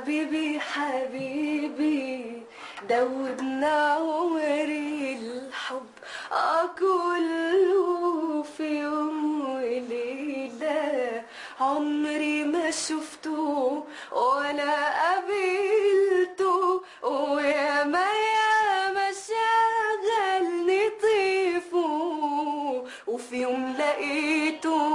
حبيبي حبيبي دوبنا عمري الحب أكله في يوم وليلة عمري ما شفته ولا قابلته ويا ما يا ما شغلني طيفه وفي يوم لقيته